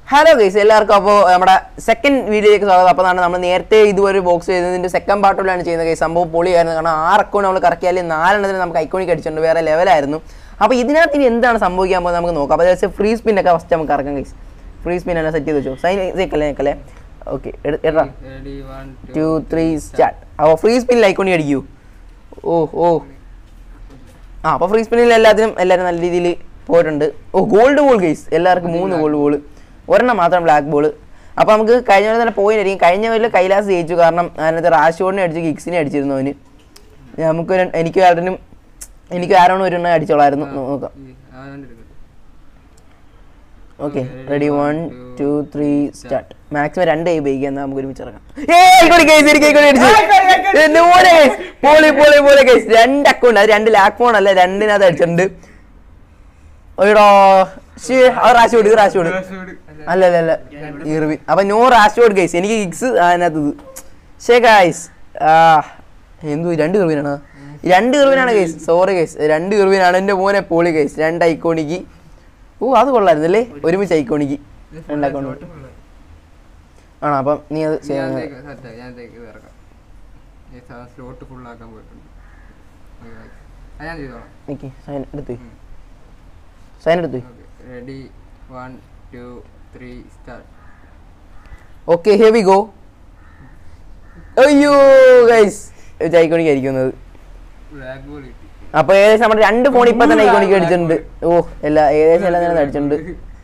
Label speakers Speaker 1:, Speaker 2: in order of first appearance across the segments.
Speaker 1: Hello guys എല്ലാവർക്കും അപ്പോൾ നമ്മുടെ സെക്കൻഡ് വീഡിയോയിലേക്ക് സ്വാഗതം അപ്പോൾ നമ്മൾ നേരത്തെ ഇതുവരെ ബോക്സ് ചെയ്തതിന്റെ സെക്കൻഡ് പാർട്ടിലാണ് ചെയ്യുന്നത് ഗൈസ് സംഭവം പൊളിയായിരുന്നു കാരണം ആറ് അക്കൗണ്ട് നമ്മൾ കറക്കിയാൽ നാലെണ്ണത്തിന് നമുക്ക് ഐക്കോണിക്ക് അടിച്ചിട്ടുണ്ട് വേറെ ലെവലായിരുന്നു അപ്പോൾ ഇതിനകത്ത് ഇനി എന്താണ് സംഭവിക്കാൻ പോകുന്നത് നമുക്ക് നോക്കാം അപ്പോൾ ജസ്റ്റ് ഫ്രീ സ്പിൻ ഒക്കെ ഫസ്റ്റ് നമുക്ക് ഇറക്കാം ഗൈസ് ഫ്രീ സ്പിൻ എല്ലാം സെറ്റ് ചെയ്ത് വെച്ചോ സൈൻ നിൽക്കല്ലേ നിൽക്കല്ലേ ഓക്കെ എടാ
Speaker 2: Ready, one,
Speaker 1: two three start അപ്പോൾ ഫ്രീ സ്പിന്നിൽ ഐക്കോണി അടിക്കൂ ഓ ഓ ആ അപ്പോൾ ഫ്രീ സ്പിന്നിൽ എല്ലാത്തിനും എല്ലാവരും നല്ല രീതിയിൽ പോയിട്ടുണ്ട് ഓ ഗോൾഡ് ബോൾ ഗെയ്സ് എല്ലാവർക്കും മൂന്ന് ഗോൾഡ് ബോൾ ഒരെണ്ണം മാത്രം ബ്ലാക്ക് ബോൾ അപ്പോൾ നമുക്ക് കഴിഞ്ഞ പോലെ തന്നെ പോയിന്റ് ആയിരിക്കും കഴിഞ്ഞ പോലെ കൈലാസ് ജയിച്ചു കാരണം അതിനകത്ത് റാഷോഡിനെ അടിച്ചു ഗിക്സിനെ അടിച്ചിരുന്നു അവന് നമുക്ക് ഒരു- എനിക്ക് ആരനും എനിക്ക് ആരോണം ഒരു എണ്ണം അടിച്ചോളായിരുന്നു നോ- നോക്കാം
Speaker 2: ഈ അവനവൻ്റെ എടുക്കട്ടെ.
Speaker 1: Okay
Speaker 2: Okay,
Speaker 1: ready
Speaker 2: ready,
Speaker 1: one
Speaker 2: one,
Speaker 1: two
Speaker 2: two,
Speaker 1: three
Speaker 2: three,
Speaker 1: start maximum രണ്ട് കൈ ഉപയോഗിക്കാം എന്നാൽ നമുക്ക് ഒരുമിച്ച് ഇറങ്ങാം ഏയ് ആയിക്കോട്ടെ guys, എനിക്ക് ആയിക്കോട്ടെ അടിച്ചു. എന്റെ മോനെ guys, പോളി പോളി പോളി ഗൈസ് രണ്ട് അക്കൗണ്ട് അത് രണ്ട് ലാക്ക് ഫോൺ അല്ല രണ്ടിനകത്ത് അടിച്ചിട്ടുണ്ട് ഒയ്യടോ ശ്ശേ, അത് റാഷോഡ് ഇത് റാഷോഡ് അല്ല അല്ല അല്ല ഇർവിൻ അപ്പൊ നോ റാഷോഡ് ഗൈസ് എനിക്ക് കിക്സ് അതിനകത്ത് ഇത് ശേ ഗൈസ് ആ എന്തു രണ്ട് ഇർവിനാണ് രണ്ട് ഇർവിനാണ് ഗൈസ് സോറി ഗൈസ് രണ്ട് ഇർവിനാണ് എന്റെ മോനെ പോളി ഗൈസ് രണ്ട് ഐക്കോണിക്ക് ഓ അത് കൊള്ളായിരുന്നല്ലേ ഒരുമിച്ച് ഐക്കോണിക്ക് രണ്ട് അക്കൗണ്ട് ആണോ അപ്പം നീ അത്
Speaker 2: ഞാൻ
Speaker 1: ചെയ്യാൻ
Speaker 2: തേക്ക് set ആക്കി, ഞാൻ തേക്ക് ഇത് ഇറക്കാം. ഈ സാധനം slot full ആക്കാൻ പോയിട്ടുണ്ട്. Okay, okay. അത് ഞാൻ ചെയ്തോളാം.
Speaker 1: നിക്ക് സൈൻ എടുത്തു
Speaker 2: ഉം.
Speaker 1: സൈൻ എടുത്തു
Speaker 2: Okay, ready, one, two, three, start.
Speaker 1: Okay hey we go അയ്യോ ഗൈസ് ഐക്കോണിക്ക് ആയിരിക്കുന്നത്
Speaker 2: Black ball കിട്ടി.
Speaker 1: അപ്പൊ ഏകദേശം നമ്മുടെ രണ്ട് ഫോൺ ഇപ്പൊ തന്നെ ഐക്കോണിക്ക് അടിച്ചിട്ടുണ്ട് ഓ എല്ലാ ഏകദേശം എല്ലാം തന്നെ അടിച്ചിട്ടുണ്ട്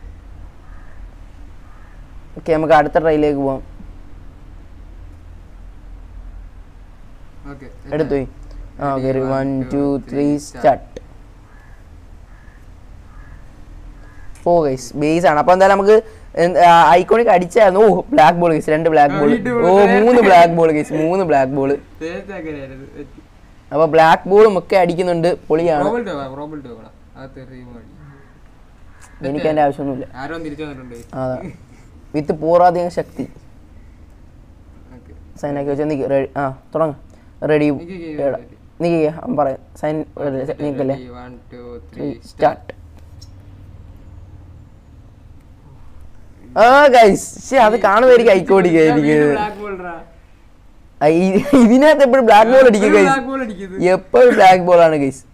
Speaker 1: ഓക്കെ നമുക്ക് അടുത്ത ട്രൈയിലേക്ക് പോവാം
Speaker 2: Okay, set
Speaker 1: എടുത്തു
Speaker 2: ആയി.
Speaker 1: ആ okay
Speaker 2: Ready,
Speaker 1: one
Speaker 2: one,
Speaker 1: two
Speaker 2: two,
Speaker 1: three
Speaker 2: three,
Speaker 1: start ഓ ഗൈസ് ബേസ് ആണ് അപ്പൊ എന്തായാലും നമുക്ക് ഐക്കോണിക് അടിച്ചായിരുന്നു ഓ ബ്ലാക്ക് ബോൾ ഗൈസ് രണ്ട് ബ്ലാക്ക്
Speaker 2: ആ,
Speaker 1: ബോൾ
Speaker 2: വീണ്ടും
Speaker 1: ഓ
Speaker 2: നേരത്തെ.
Speaker 1: മൂന്ന് ബ്ലാക്ക് ബോൾ ഗൈസ് മൂന്ന് ബ്ലാക്ക് ബോൾ
Speaker 2: നേരത്തെ അങ്ങനെയായിരുന്നു. തെറ്റി.
Speaker 1: അപ്പൊ ബ്ലാക്ക് ബോളും ഒക്കെ അടിക്കുന്നുണ്ട് പൊളിയാണ്
Speaker 2: Robert Doe, Robert Doe വേണം. അകത്ത് ഒരു team അടി.
Speaker 1: എനിക്ക് അതിന്റെ ആവശ്യമൊന്നുമില്ല
Speaker 2: ആരോ തിരിച്ചു വന്നിട്ടുണ്ട്
Speaker 1: അതാ വിത്ത് പൂർവാധികം ശക്തി
Speaker 2: Okay.
Speaker 1: സൈൻ ആക്കി വെച്ചാൽ നിക്ക് റെഡി ആ തുടങ്ങ റെഡി
Speaker 2: നിക്ക് നിക്ക്
Speaker 1: നീ പറയാം സൈൻ നീക്കല്ലേ
Speaker 2: Ready, one, two, three, start.
Speaker 1: Start ആ ഗൈസ് അത് കാണുമായിരിക്കും ഐക്കോടിക്കുക എനിക്ക്
Speaker 2: വീണ്ടും black ball റാ.
Speaker 1: ആ, ഈ- ഇതിനകത്ത് എപ്പോഴും ബ്ലാക്ക് ബോൾ അടിക്കുക
Speaker 2: ഒരു
Speaker 1: ഗൈസ്
Speaker 2: black ball അടിക്കുന്നത്.
Speaker 1: എപ്പോഴും ബ്ലാക്ക് ബോൾ ആണ് ഗൈസ്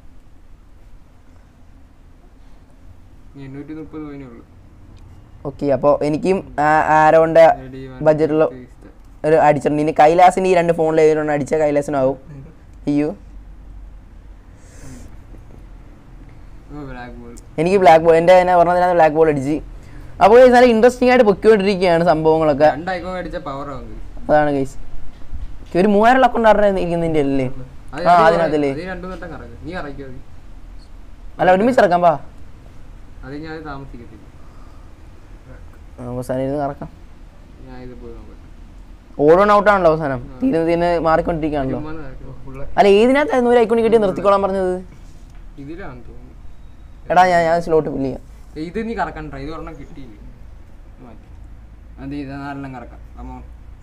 Speaker 2: എണ്ണൂറ്റി മുപ്പത് പോയിനേ ഉള്ളൂ
Speaker 1: ഓക്കെ അപ്പോൾ എനിക്കും ആ- ആരോന്റെ
Speaker 2: Ready, one,
Speaker 1: ബഡ്ജറ്റുള്ള
Speaker 2: two, three, start.
Speaker 1: ഒരു അടിച്ചിട്ടുണ്ട് ഇനി കൈലാസിന് ഈ രണ്ട് ഫോണിൽ ഏതിലാണ് അടിച്ച കൈലാസിനാവും അയ്യോ
Speaker 2: ഓ ബ്ലാക്ക് ബോൾ
Speaker 1: എനിക്ക് ബ്ലാക്ക് ബോൾ എൻ്റെ തന്നെ പറഞ്ഞതിനകത്ത് ബ്ലാക്ക് ബോൾ അടിച്ച് അപ്പോൾ guys, നല്ല ഇൻട്രസ്റ്റിംഗ് ആയിട്ട് പൊക്കിക്കൊണ്ടിരിക്കുകയാണ് സംഭവങ്ങളൊക്കെ
Speaker 2: രണ്ട് ഐക്കോ അടിച്ച പവർ ആവും
Speaker 1: അതാണ് ഗൈസ് ഒരു മൂവായിരം അക്കൗണ്ട് ആരുടെ ഇരിക്കുന്നതിൻ്റെ അല്ലേ
Speaker 2: അത്
Speaker 1: ആ
Speaker 2: അത്
Speaker 1: അതിനകത്തല്ലേ
Speaker 2: അത് രണ്ടു നട്ടം കറക്കും നീ കറക്കിയോ അത്?
Speaker 1: അല്ല ഒരുമിച്ച് ഇറക്കാം പാ
Speaker 2: അത് ഞാൻ താമസിക്കത്തില്ല
Speaker 1: അവസാനം ഇരുന്ന് കറക്കാം
Speaker 2: ഞാൻ ഇത് പോയി നോക്കട്ടെ
Speaker 1: ഓടൺ ഔട്ടാണല്ലോ അവസാനം തീരെ തീരെ മാറിക്കൊണ്ടിരിക്കുകയാണല്ലോ
Speaker 2: ചുമ്മാ നടക്കും. full
Speaker 1: അല്ല ഏതിനകത്തായിരുന്നു ഒരു ഐക്കോണി കിട്ടി നിർത്തിക്കോളാൻ പറഞ്ഞത്
Speaker 2: ഇതിലാന്ന് തോന്നുന്നു
Speaker 1: എടാ ഞാൻ ഞാൻ സ്ലോട്ട് ഫില്ല് ചെയ്യാം
Speaker 2: ഇത് നീ കറക്കാൻ ട്രൈ ഇത് ഒരെണ്ണം കിട്ടിയില്ല മാറ്റി അത് ഇത് നാലെണ്ണം കറക്കാം അമ്മോ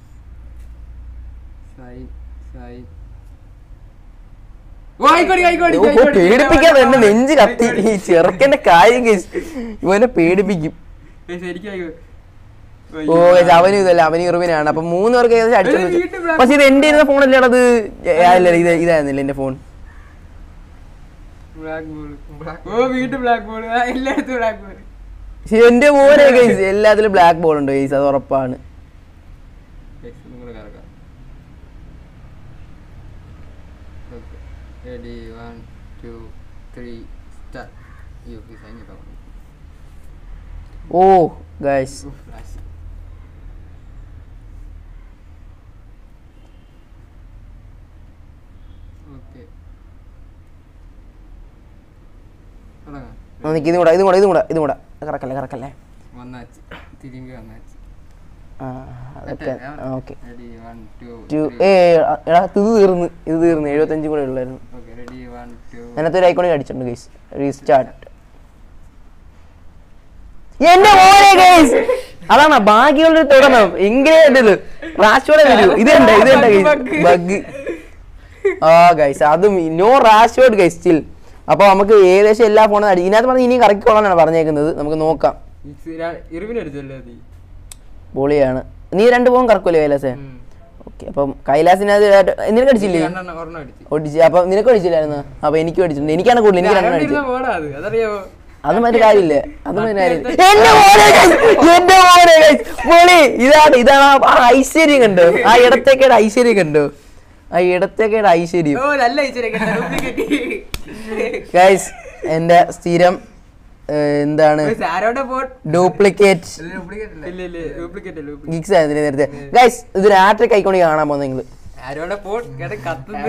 Speaker 2: സൈൻ സൈൻ ഓ ആയിക്കോട്ടെ ആയിക്കോട്ടെ
Speaker 1: ഓ, പേടിപ്പിക്കാതെ എന്റെ നെഞ്ച് കത്തി ഈ ചെറുക്കന്റെ കാര്യം guys. ഇവനെ പേടിപ്പിക്കും
Speaker 2: ശരിക്കും
Speaker 1: ഓ guys, അവനും ഇതല്ല അവന് ഇറുവിനാണ് അപ്പൊ മൂന്ന് പേർക്ക് ഏകദേശം
Speaker 2: ഏയ്, വീണ്ടും
Speaker 1: അടിച്ചു
Speaker 2: black
Speaker 1: പക്ഷെ ഇത് എന്റെ ഇരുന്ന ഫോണല്ലേ അത് അല്ല ഇത് ഇതായിരുന്നില്ല എന്റെ ഫോൺ
Speaker 2: ബ്ലാക്ക് ബോൾ ഓ വീണ്ടും ബ്ലാക്ക് ബോൾ എല്ലായിടത്തും ബ്ലാക്ക് ബോൾ
Speaker 1: പക്ഷെ എന്റെ മോനെ ഗൈസ് എല്ലാത്തിലും ബ്ലാക്ക് ബോൾ ഉണ്ട് ഗൈസ് അത് ഉറപ്പാണ്
Speaker 2: നിങ്ങൾ കറക്കാം ready one two three start അയ്യോ ഈ സൈൻ കിട്ടാൻ
Speaker 1: ഓ ഗൈസ്
Speaker 2: ഫ്ലാഷ് ഓക്കെ തുടങ്ങാം
Speaker 1: എനിക്ക് ഇതും കൂടെ ഇതും കൂടെ ഇതും കൂടെ ഇതും കൂടെ കറക്കല്ലേ കറക്കല്ലേ
Speaker 2: വന്നാച്ച് തിരിങ്കി വന്നാച്ച്
Speaker 1: ആ അതൊക്കെ okay
Speaker 2: ready one two
Speaker 1: two ഏ എടാ ഇത് തീർന്ന് ഇത് തീർന്ന് എഴുപത്തഞ്ചും കൂടെ ഉള്ളായിരുന്നു
Speaker 2: ഓക്കെ റെഡി വൺ ടു
Speaker 1: അതിനകത്ത് ഒരു ഐക്കോണിക് അടിച്ചിട്ടുണ്ട് ഗൈസ് റീസ്റ്റാർട്ട് എന്റെ മോനെ ഗൈസ് അതാണ് ബാക്കിയുള്ള തുടരണം എങ്ങനെ ഇത് റാഷോടെ വരൂ ഇത് കണ്ട ഇത് കണ്ട ഗൈസ് ബഗ് ആ ഗൈസ് അതും നോ റാഷോഡ് ഗൈസ് സ്റ്റിൽ അപ്പൊ നമുക്ക് ഏകദേശം എല്ലാ ഫോണും അടി ഇതിനകത്ത് പറഞ്ഞ് ഇനിയും കറക്കിക്കോളാനാണ് പറഞ്ഞേക്കുന്നത് നമുക്ക് നോക്കാം
Speaker 2: ഇറിവിന് അടിച്ചല്ലേ നീ
Speaker 1: പൊളിയാണ് നീ രണ്ട് പോകും കറക്കൂലേ കൈലാസേ
Speaker 2: ഉം.
Speaker 1: ഓക്കെ അപ്പം കൈലാസിന് അത് നിനക്ക് അടിച്ചില്ലേ
Speaker 2: രണ്ടെണ്ണം ഒരെണ്ണം അടിച്ച്
Speaker 1: ഒടിച്ച് അപ്പൊ നിനക്ക് അടിച്ചില്ലായിരുന്നു അപ്പൊ എനിക്ക് അടിച്ചിട്ടുണ്ട് എനിക്കാണ് കൂടുതൽ എനിക്ക് രണ്ടെണ്ണം അടിച്ചത്
Speaker 2: ഇരുന്ന ബോർഡാ അത് അതറിയാവോ
Speaker 1: അത് മറ്റു കാര്യമില്ല അത് മറ്റു കാര്യമില്ല എന്റെ മോനെ guys, എന്റെ മോനെ guys. പൊളി ഇതാണ് ഇതാണ് ആ- ആ ഐശ്വര്യം കണ്ടോ ആ ഇടത്തേക്കയുടെ ഐശ്വര്യം കണ്ടോ ആ ഇടത്തേക്കയുടെ ഐശ്വര്യം
Speaker 2: ഓ നല്ല ഡ്യൂപ്ലിക്കേറ്റ്
Speaker 1: ഗൈസ് എന്റെ സ്ഥിരം ഏഹ്, എന്താണ്
Speaker 2: ആരോടെ ബോട്ട്
Speaker 1: ഡ്യൂപ്ലിക്കേറ്റ്
Speaker 2: ഇല്ല ഇല്ല ഡ്യൂപ്ലിക്കേറ്റ് അല്ല duplicate.
Speaker 1: ഗിക്സ് ആയിരുന്നു നേരത്തെ ഗൈസ് ഇതൊരു ആട്രിക് ഐക്കോണിക് കാണാൻ പോകുന്ന നിങ്ങൾ
Speaker 2: ആരോടെ ബോട്ട് കേട്ട കത്തുന്നു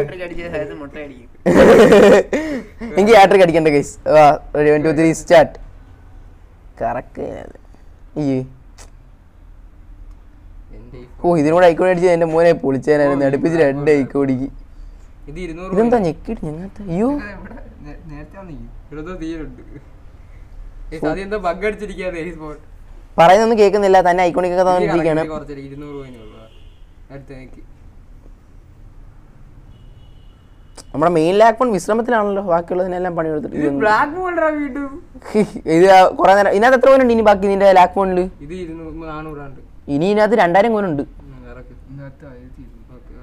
Speaker 1: എനിക്ക് ആട്രിക് അടിക്കണ്ട ഗൈസ് വാ ഒരു one two three start correct ഈ
Speaker 2: എന്റെ ഈ
Speaker 1: ഓ ഇതിനൂടെ ഐക്കോണി അടിച്ച് എന്റെ മോനെ പൊളിച്ചേനായിരുന്നു അടുപ്പിച്ച് രണ്ട് ഐക്കോണിക്ക്
Speaker 2: ഇത് ഇരുന്നൂറ്
Speaker 1: ഇതെന്താ ഞെക്കിട്ട് ഞങ്ങത്തെ അയ്യോ
Speaker 2: ഇവിടെ നേ- നേരത്തെ വന്ന് ഈ ഇവിടുത്തെ തീരുണ്ട് അതെന്താ ബഗ് അടിച്ചിരിക്കാതെ ഈ സ്പോട്ട്
Speaker 1: പറയുന്നൊന്നും കേൾക്കുന്നില്ല തന്നെ ഐക്കോണിക് ഒക്കെ തന്നിരിക്കുകയാണ്
Speaker 2: കുറച്ച് ഇരുന്നൂറ് രൂപ അടുത്ത് നോക്കി
Speaker 1: നമ്മുടെ മെയിൻ ലാക്ക് ഫോൺ വിശ്രമത്തിലാണല്ലോ ബാക്കിയുള്ളതിനെല്ലാം പണി കൊടുത്തിട്ട്
Speaker 2: ഇത് ബ്ലാക്ക് ബോൾഡറാ വീണ്ടും
Speaker 1: ഇത് കുറെ നേരം ഇതിനകത്ത് എത്ര കോനുണ്ട് ഇനി ബാക്കി നിന്റെ ലാക്ക് ഫോണിൽ
Speaker 2: ഇത് ഇരുന്നൂറ് നാനൂറാണ്ട്
Speaker 1: ഇനി ഇതിനകത്ത് രണ്ടായിരം കോനുണ്ട്
Speaker 2: ഇറക്കി ഓക്കെ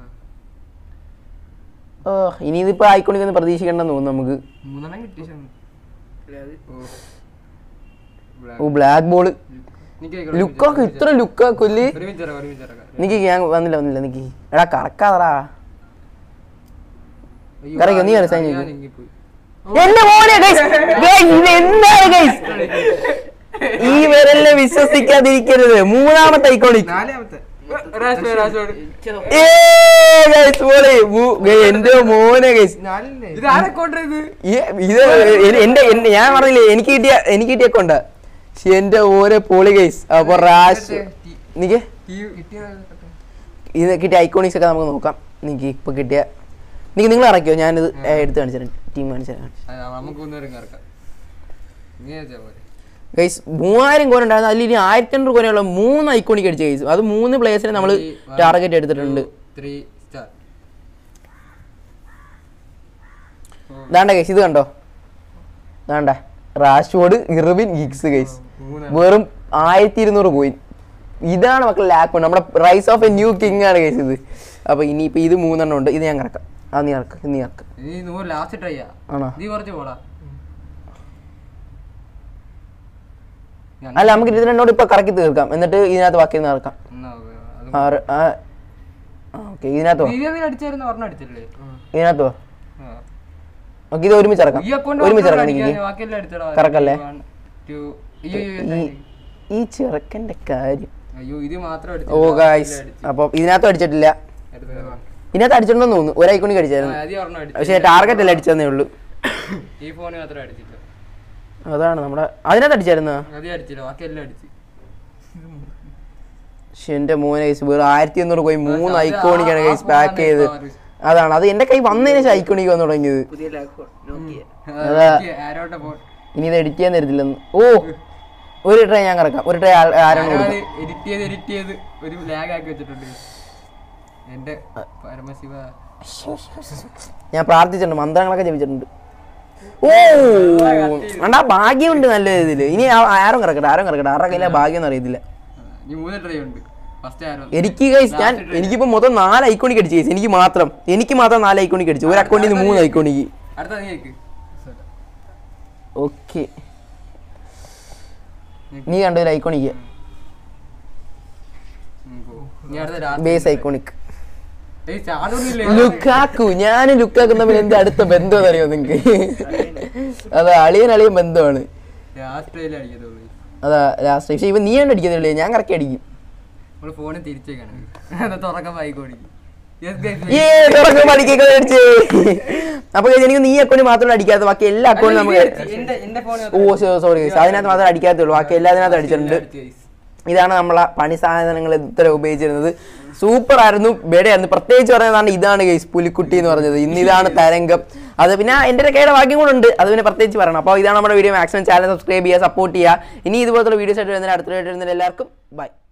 Speaker 1: ഓ ഇനി ഇതിപ്പോ ഐക്കോണിക് ഒന്നും പ്രതീക്ഷിക്കണ്ടെന്ന് തോന്നുന്നു നമുക്ക്
Speaker 2: മൂന്നെണ്ണം കിട്ടി ശം.
Speaker 1: ഓ ബ്ലാക്ക് ബോള്
Speaker 2: നിക്ക്
Speaker 1: ലുക്കൊക്കെ ഇത്ര ലുക്കാ കൊല്ലി
Speaker 2: ഒരുമിച്ച് ഇറക്കാം, ഒരുമിച്ച് ഇറക്കാം.
Speaker 1: നിക്ക് ഞാൻ വന്നില്ല വന്നില്ല നിക്ക് എടാ കറക്കാതടാ
Speaker 2: അയ്യോ,
Speaker 1: കറങ്ങി, നീ
Speaker 2: ആ-
Speaker 1: ആണ് sign
Speaker 2: ആ-
Speaker 1: ചെയ്തത്.
Speaker 2: ഞാൻ ഞെങ്ങിപ്പോയി.
Speaker 1: എന്റെ മോനെ guys. Guys, ഇത് എന്താണ് guys? ഈ വിരലിനെ വിശ്വസിക്കാതിരിക്കരുത് മൂന്നാമത്തെ ഐക്കോണിക്
Speaker 2: നാലാമത്തെ റാഷ് പോയി, റാഷ് പോയി.
Speaker 1: എന്റെ മോനെ ഗൈസ്
Speaker 2: ഇത് ആരെ കൊണ്ടുവരാ ഇത്?
Speaker 1: ഇത് എ- എന്റെ എന്റെ- ഞാൻ പറഞ്ഞില്ലേ എനിക്ക് കിട്ടിയ എനിക്ക് കിട്ടിയ കൊണ്ട പക്ഷെ എന്റെ ഓരോ പൊളി ഗൈസ് അപ്പൊ റാഷ് നിക്ക്
Speaker 2: ഈ കിട്ടിയത് കിട്ടട്ടെ.
Speaker 1: ഇത് കിട്ടിയ ഐക്കോണിക്സ് ഒക്കെ നമുക്ക് നോക്കാം നിക്ക് ഇപ്പൊ കിട്ടിയ നിക്ക് നിങ്ങൾ ഇറക്കിയോ ഞാനിത് ഏ, എടുത്ത് കാണിച്ചു തരാം ടീം കാണിച്ചു തരാം
Speaker 2: ആ, നമുക്ക് ഒന്നേരം കറക്കാം നീ വെച്ചാ പോരെ
Speaker 1: ഗൈസ് മൂവായിരം കോൻ ഉണ്ടായിരുന്നു അതിൽ ഇനി ആയിരത്തി എണ്ണൂറ് കോനുള്ള മൂന്ന് ഐക്കോണിക് അടിച്ച ഗൈസ് അത് മൂന്ന് പ്ലേയേഴ്സിനെ നമ്മൾ
Speaker 2: Three, one,
Speaker 1: ടാർഗറ്റ് എടുത്തിട്ടുണ്ട്
Speaker 2: two, three, start.
Speaker 1: ദാണ്ട ഗൈസ് ഇത് കണ്ടോ ദാണ്ട റാഷ്ഫോർഡ് ഇർവിൻ ഗിഗ്സ് ഗൈസ്
Speaker 2: മൂന്ന്.
Speaker 1: വെറും ആയിരത്തി ഇരുന്നൂറ് പോയി ഇതാണ് മക്കൾ ലാക്ക് നമ്മുടെ rise of a new king ആണ് ഗൈസ് ഇത് അപ്പൊ ഇനിയിപ്പോ ഇത് മൂന്നെണ്ണം ഉണ്ട് ഇത് ഞാൻ കറക്കാം ആ നീ ഇറക്ക് ഇത് നീ ഇറക്ക്
Speaker 2: നീ നൂറ് ലാസ്റ്റ് ട്രൈ ചെയ്യാ
Speaker 1: ആണോ
Speaker 2: നീ കുറച്ച് പോടാ ഞാൻ-
Speaker 1: അല്ല നമുക്ക് ഇത് രണ്ടോട് ഇപ്പൊ കറക്കി തീർക്കാം എന്നിട്ട് ഇതിനകത്ത് ബാക്കി ഒന്ന് ഇറക്കാം
Speaker 2: എന്നാ, അത്
Speaker 1: ആറ് ആ ഓക്കെ ഇതിനകത്തോ
Speaker 2: നീ എന്തിനാ അടിച്ചായിരുന്നു ഒരെണ്ണം അടിച്ചില്ലേ
Speaker 1: ഇതിനകത്തോ
Speaker 2: ആ.
Speaker 1: ഓക്കെ ഇത് ഒരുമിച്ച് ഇറക്കാം
Speaker 2: ഈ അക്കൗണ്ട്
Speaker 1: ഒരുമിച്ച് ഇറക്കാം എനിക്ക്
Speaker 2: ബാക്കിയെല്ലാം അടിച്ചടാ
Speaker 1: കറക്കല്ലേ?
Speaker 2: One, two. അയ്യോ അയ്യോ,
Speaker 1: ഈ
Speaker 2: അയ്യോ.
Speaker 1: ഈ ചെറുക്കന്റെ കാര്യം
Speaker 2: അയ്യോ ഇത് മാത്രം
Speaker 1: ഓ
Speaker 2: അടിച്ചില്ല,
Speaker 1: ഗായ്സ്
Speaker 2: ബാക്കിയെല്ലാം അടിച്ചു.
Speaker 1: അപ്പൊ ഇതിനകത്ത് അടിച്ചിട്ടില്ല
Speaker 2: എടുത്ത് തരാം.
Speaker 1: ഇതിനകത്ത് അടിച്ചിട്ടുണ്ടെന്ന് തോന്നുന്നു ഒരു ഐക്കോണിക്ക്
Speaker 2: ആ,
Speaker 1: അടിച്ചായിരുന്നു
Speaker 2: ആദ്യം ഒരെണ്ണം അടിച്ചു.
Speaker 1: പക്ഷേ ടാർഗറ്റ് അല്ല അടിച്ചതന്നേ ഉള്ളൂ
Speaker 2: ഈ ഫോണ് മാത്രം അടിച്ചില്ല
Speaker 1: അതാണ് നമ്മുടെ അതിനകത്ത് അടിച്ചായിരുന്നു
Speaker 2: ആദ്യം അടിച്ചില്ല ബാക്കിയെല്ലാം അടിച്ചു
Speaker 1: പക്ഷെ എന്റെ മോനെ ഗൈസ് വേറെ ആയിരത്തി എണ്ണൂറ് പോയി മൂന്ന്
Speaker 2: അത് ആ-
Speaker 1: ഐക്കോണിക്കാണ്
Speaker 2: ആ
Speaker 1: ഗൈസ്
Speaker 2: phone
Speaker 1: പാക്ക്
Speaker 2: ആണ്
Speaker 1: ചെയ്ത്
Speaker 2: ഇപ്പൊ
Speaker 1: അതാണ് അത് എന്റെ കൈ വന്നതിന് ശേഷം ഐക്കോണിക്ക് വന്നു തുടങ്ങിയത് അതാ.
Speaker 2: ആരോട്ടെ ഫോൺ
Speaker 1: ഇനി ഇത് എഡിറ്റ് ചെയ്യാൻ തരത്തില്ലെന്ന് ഓ ഒരു ട്രൈ ഞാൻ കറക്കാം ഒരു ട്രൈ ആരാണ് കൊടുക്കാം
Speaker 2: എഡിറ്റ് ചെയ്ത് എഡിറ്റ് ചെയ്ത് ഒരു ലാഗ് ആക്കി വെച്ചിട്ടുണ്ട് എന്റെ പരമശിവ
Speaker 1: ഞാൻ പ്രാർത്ഥിച്ചിട്ടുണ്ട് മന്ത്രങ്ങളൊക്കെ ജപിച്ചിട്ടുണ്ട് ഓ അണ്ടാ ഭാഗ്യമുണ്ട് നല്ല ഇതില് ഇനി ആ- ആരും കറക്കട്ടെ ആരും കറക്കട്ടെ ആരുടെ കയ്യിലെ ഭാഗ്യം എന്ന് അറിയത്തില്ല
Speaker 2: നീ മൂന്ന് ട്രൈ ഉണ്ട് ഫസ്റ്റ് ആരോ
Speaker 1: എനിക്ക് ഗൈസ് ഞാൻ എനിക്കിപ്പോ മൊത്തം നാല് ഐക്കോണിക്ക് അടിച്ചു ഗൈസ് എനിക്ക് മാത്രം എനിക്ക് മാത്രം നാല് ഐക്കോണിക്ക് അടിച്ചു ഒരു അക്കൗണ്ടിൽ നിന്ന് മൂന്ന് ഐക്കോണിക്ക്
Speaker 2: അടുത്ത നീ കേക്ക്
Speaker 1: ഓക്കെ നീ കണ്ട ഒരു ഐക്കോണിക്ക്
Speaker 2: നീ അടുത്ത
Speaker 1: ബേസ് ഐക്കോണിക്
Speaker 2: ഏയ് ചാടൊന്നുമില്ലേ
Speaker 1: ലുക്കാക്കു ഞാനും ലുക്കാക്കും തമ്മിൽ എന്ത് അടുത്ത ബന്ധം അറിയോ നിങ്ങക്ക് അതാ അളിയൻ അളിയൻ ബന്ധമാണ്
Speaker 2: ലാസ്റ്റ് ട്രൈയിൽ അടിക്കത്തുള്ളൂ
Speaker 1: അതാ ലാസ്റ്റ് പക്ഷെ ഇവ നീ ആണ് അടിക്കുന്നില്ലേ ഞാൻ കറക്കി അടിക്കും
Speaker 2: നമ്മള് ഫോണിൽ തിരിച്ചേക്കാണ് എന്നാ തുറക്കാൻ ബൈക്ക് ഓടിക്കും
Speaker 1: ഏ തുറക്കും പഠിക്കൊക്കെ മേടിച്ച് അപ്പൊ guys, എനിക്ക് നീ അക്കൗണ്ട് മാത്രമേ അടിക്കാത്ത ബാക്കി എല്ലാ അക്കൗണ്ടും നമുക്ക്
Speaker 2: എന്റെ എന്റെ ഫോൺ
Speaker 1: ഓ സോറി അതിനകത്ത് മാത്രമേ അടിക്കാത്തുള്ളൂ ബാക്കി എല്ലാത്തിനകത്ത് അടിച്ചിട്ടുണ്ട് ഇതാണ് നമ്മളെ പണി സാധനങ്ങൾ ഇത്ര ഉപയോഗിച്ചിരുന്നത് സൂപ്പർ ആയിരുന്നു ബെടയായിരുന്നു പ്രത്യേകിച്ച് പറയുന്നതാണ് ഇതാണ് ഗൈസ് പുലിക്കുട്ടി എന്ന് പറഞ്ഞത് ഇന്ന് ഇതാണ് തരംഗം അത് പിന്നെ എൻ്റെ കയ്യുടെ ഭാഗ്യം കൂടെ ഉണ്ട് അത് പിന്നെ പ്രത്യേകിച്ച് പറയണം അപ്പോൾ ഇതാണ് നമ്മുടെ വീഡിയോ മാക്സിമം ചാനൽ സബ്സ്ക്രൈബ് ചെയ്യുക സപ്പോർട്ട് ചെയ്യുക ഇനി ഇതുപോലത്തെ വീഡിയോസ് ആയിട്ട് വരുന്നതിന് അടുത്ത വീഡിയോ വരുന്നതിന് എല്ലാവർക്കും ബൈ